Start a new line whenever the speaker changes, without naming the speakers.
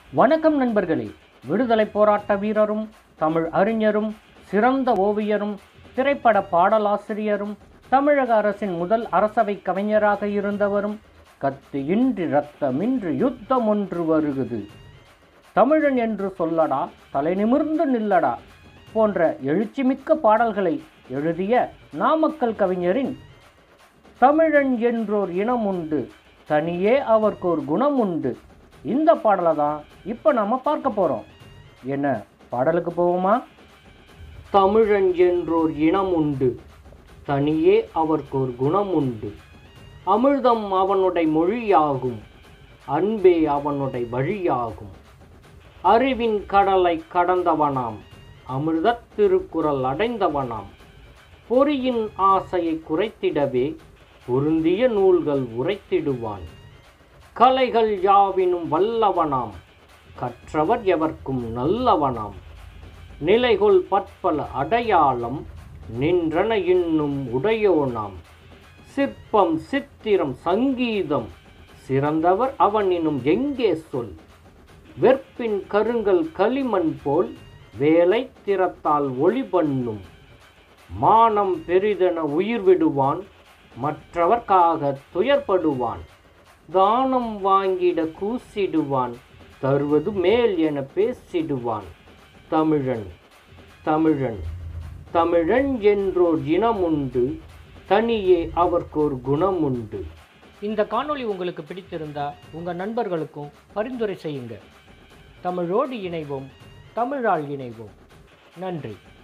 வணக்கம் நண்பர்களே விடுதலை போராட்ட வீரரும் தமிழ் அறிஞரும் சிறந்த ஓவியரும் திரைப்பட பாடலாசிரியரும் தமிழக அரசின் முதல் அரசவை கவிஞராக இருந்தவரும் கத்து இன்றி ரத்தமின்றி யுத்தம் ஒன்று வருகுது தமிழன் என்று சொல்லடா தலை நிமிர்ந்து நில்லடா போன்ற எழுச்சிமிக்க பாடல்களை எழுதிய நாமக்கல் கவிஞரின் தமிழன் என்றோர் இனம் உண்டு தனியே அவருக்கு ஒரு குணம் உண்டு இந்த பாடலை தான் இப்போ நம்ம பார்க்க போகிறோம் என்ன பாடலுக்கு போவோமா தமிழன் என்றோர் இனம் உண்டு தனியே அவருக்கு ஒரு குணம் உண்டு அமிர்தம் அவனுடைய மொழியாகும் அன்பே அவனுடைய வழியாகும் அறிவின் கடலை கடந்தவனாம் அமிர்தத் திருக்குறள் அடைந்தவனாம் பொறியின் ஆசையை குறைத்திடவே பொருந்திய நூல்கள் உரைத்திடுவான் கலைகள் யாவினும் வல்லவனாம் கற்றவர் எவர்க்கும் நல்லவனாம் நிலைகொள் பற்பல அடையாளம் நின்றன இன்னும் உடையோனாம் சிற்பம் சித்திரம் சங்கீதம் சிறந்தவர் அவனினும் எங்கே சொல் வெற்பின் கருங்கல் களிமண் போல் வேலை திறத்தால் ஒளி பண்ணும் மானம் பெரிதென உயிர் விடுவான் மற்றவர்க்காக துயர்படுவான் தானம் வாங்கிட கூசிடுவான் தருவது மேல் என பேசிடுவான் தமிழன் தமிழன் தமிழன் என்றோர் இனமுண்டு தனியே அவர்க்கு ஒரு குணம் உண்டு இந்த காணொளி உங்களுக்கு பிடித்திருந்தா உங்கள் நண்பர்களுக்கும் பரிந்துரை செய்யுங்க தமிழோடு இணைவோம் தமிழால் இணைவோம் நன்றி